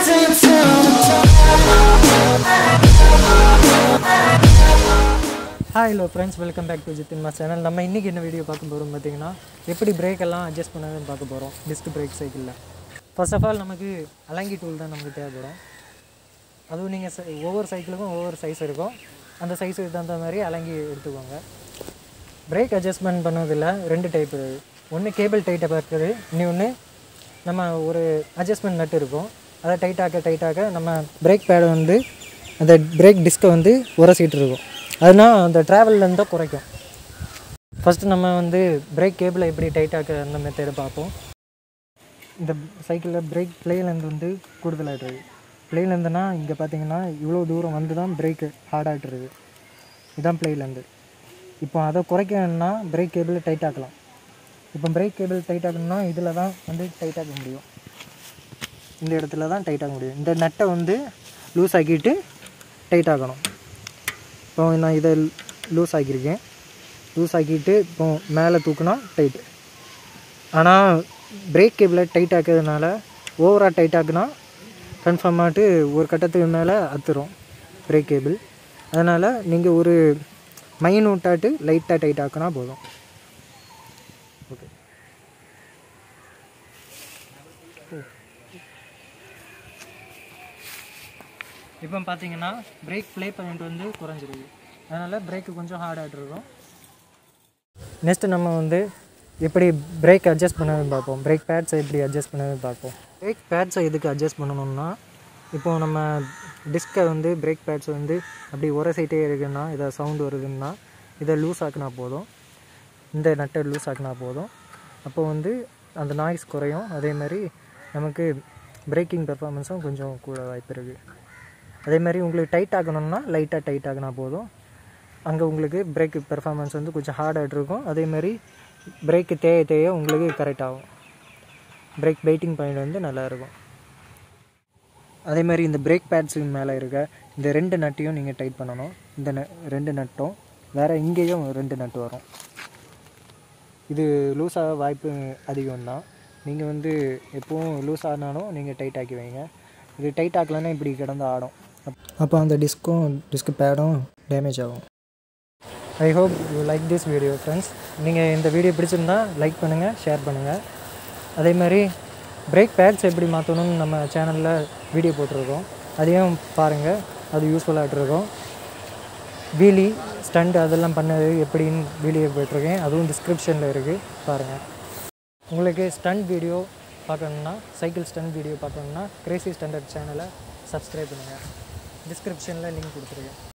rising to the top. Hi hello friends welcome back to Jithinma channel நம்ம இன்றைக்கி என்ன video பார்க்க போகிறோம் பார்த்தீங்கன்னா எப்படி பிரேக் எல்லாம் அட்ஜஸ்ட் பண்ணதுன்னு பார்க்க போகிறோம் டிஸ்க் பிரேக் சைக்கிளில் ஃபர்ஸ்ட் ஆஃப் ஆல் நமக்கு அலங்கி டூல் தான் நமக்கு தேவைப்படும் அதுவும் நீங்கள் ஒவ்வொரு சைக்கிளுக்கும் ஒவ்வொரு சைஸ் இருக்கும் அந்த சைஸுக்கு தகுந்த மாதிரி அலங்கி எடுத்துக்கோங்க பிரேக் அட்ஜஸ்ட்மெண்ட் பண்ணதில் ரெண்டு டைப் இருக்குது ஒன்று கேபிள் டைட்டை பார்க்குறது இன்னொன்று நம்ம ஒரு அட்ஜஸ்ட்மெண்ட் நட்டு இருக்கும் அதை டைட்டாக்க டைட்டாக்க நம்ம பிரேக் பேடை வந்து அந்த பிரேக் டிஸ்கை வந்து உரசிட்டு இருக்கும் அதனால் அந்த ட்ராவல்லேருந்து தான் குறைக்கும் ஃபஸ்ட்டு நம்ம வந்து பிரேக் கேபிளை எப்படி டைட்டாக்க அந்த மெத்தடை பார்ப்போம் இந்த சைக்கிளில் பிரேக் பிளேலேருந்து வந்து கூடுதலாகிட்டு இருக்கு பிளேலேருந்துனா இங்கே பார்த்தீங்கன்னா இவ்வளோ தூரம் வந்து தான் பிரேக்கு ஹார்டாகிட்டு இருக்கு இதுதான் பிளேலேருந்து இப்போ அதை குறைக்கணும்னா பிரேக் கேபிள் டைட் ஆக்கலாம் இப்போ பிரேக் கேபிள் டைட் ஆக்கணும்னா இதில் தான் வந்து டைட் ஆக்க முடியும் இந்த இடத்துல தான் டைட் ஆக்க முடியும் இந்த நட்டை வந்து லூஸ் ஆக்கிட்டு டைட் ஆக்கணும் இப்போ நான் இதை லூஸ் ஆக்கியிருக்கேன் லூஸ் ஆக்கிட்டு இப்போ மேலே தூக்குனா டைட்டு ஆனால் பிரேக் கேபிளை டைட் ஆக்கிறதுனால ஓவராக டைட் ஆக்குனா கன்ஃபார்மாட்டு ஒரு கட்டத்துக்கு மேலே அத்துரும் பிரேக் கேபிள் அதனால் நீங்கள் ஒரு மைனூட்டாட்டு லைட்டாக டைட் ஆக்கினா போதும் ஓகே இப்போ பார்த்தீங்கன்னா பிரேக் ப்ளே பாயிண்ட் வந்து குறைஞ்சிருக்கு அதனால் பிரேக்கு கொஞ்சம் ஹார்டாகிட்டு இருக்கும் நெக்ஸ்ட்டு நம்ம வந்து எப்படி பிரேக் அட்ஜஸ்ட் பண்ணதுன்னு பார்ப்போம் பிரேக் பேட்ஸை எப்படி அட்ஜஸ்ட் பண்ணதுன்னு பார்ப்போம் பிரேக் பேட்ஸை எதுக்கு அட்ஜஸ்ட் பண்ணணும்னா இப்போது நம்ம டிஸ்கை வந்து பிரேக் பேட்ஸ் வந்து அப்படி உரசிட்டே இருக்குன்னா இதை சவுண்டு வருதுன்னா இதை லூஸ் ஆக்கினா போதும் இந்த நட்டை லூஸ் ஆக்கினா போதும் அப்போ வந்து அந்த நாய்ஸ் குறையும் அதே மாதிரி நமக்கு பிரேக்கிங் பெர்ஃபார்மன்ஸும் கொஞ்சம் கூட வாய்ப்பு இருக்குது அதே மாதிரி உங்களுக்கு டைட் ஆகணும்னா லைட்டாக டைட் ஆகினா போதும் அங்கே உங்களுக்கு பிரேக் பெர்ஃபார்மன்ஸ் வந்து கொஞ்சம் ஹார்டாகிட்டு இருக்கும் அதே மாதிரி பிரேக்கு தேய தேய உங்களுக்கு கரெக்ட் ஆகும் பிரேக் பைட்டிங் பாயிண்ட் வந்து நல்லா இருக்கும் அதே மாதிரி இந்த பிரேக் பேட்ஸுக்கு மேலே இருக்க இந்த ரெண்டு நட்டையும் நீங்கள் டைட் பண்ணணும் இந்த ந ரெண்டு நட்டும் வேறு இங்கேயும் ரெண்டு நட்டு வரும் இது லூஸாக வாய்ப்பு அதிகம் தான் நீங்கள் வந்து எப்போவும் லூஸ் ஆனாலும் நீங்கள் டைட் ஆக்கி வைங்க இது டைட் ஆக்கலைன்னா இப்படி கிடந்து ஆடும் அப்போ அந்த டிஸ்க்கும் டிஸ்க் பேடும் டேமேஜ் ஆகும் I hope you like this video friends நீங்கள் இந்த வீடியோ பிடிச்சிருந்தா லைக் பண்ணுங்கள் ஷேர் பண்ணுங்கள் அதே மாதிரி பிரேக் பேட்ஸ் எப்படி மாற்றணும்னு நம்ம சேனலில் வீடியோ போட்டிருக்கோம் அதையும் பாருங்கள் அது யூஸ்ஃபுல்லாகிட்டு இருக்கும் வீலி ஸ்டண்ட் அதெல்லாம் பண்ணது எப்படின்னு வீடியோ போட்டிருக்கேன் அதுவும் டிஸ்கிரிப்ஷனில் இருக்குது பாருங்கள் உங்களுக்கு ஸ்டண்ட் வீடியோ பார்க்கணுன்னா சைக்கிள் ஸ்டண்ட் வீடியோ பார்க்கணுன்னா கிரேசி ஸ்டாண்டர்ட் சேனலை சப்ஸ்கிரைப் பண்ணுங்கள் டிஸ்கிரிப்ஷனில் லிங்க் கொடுத்துருக்கேன்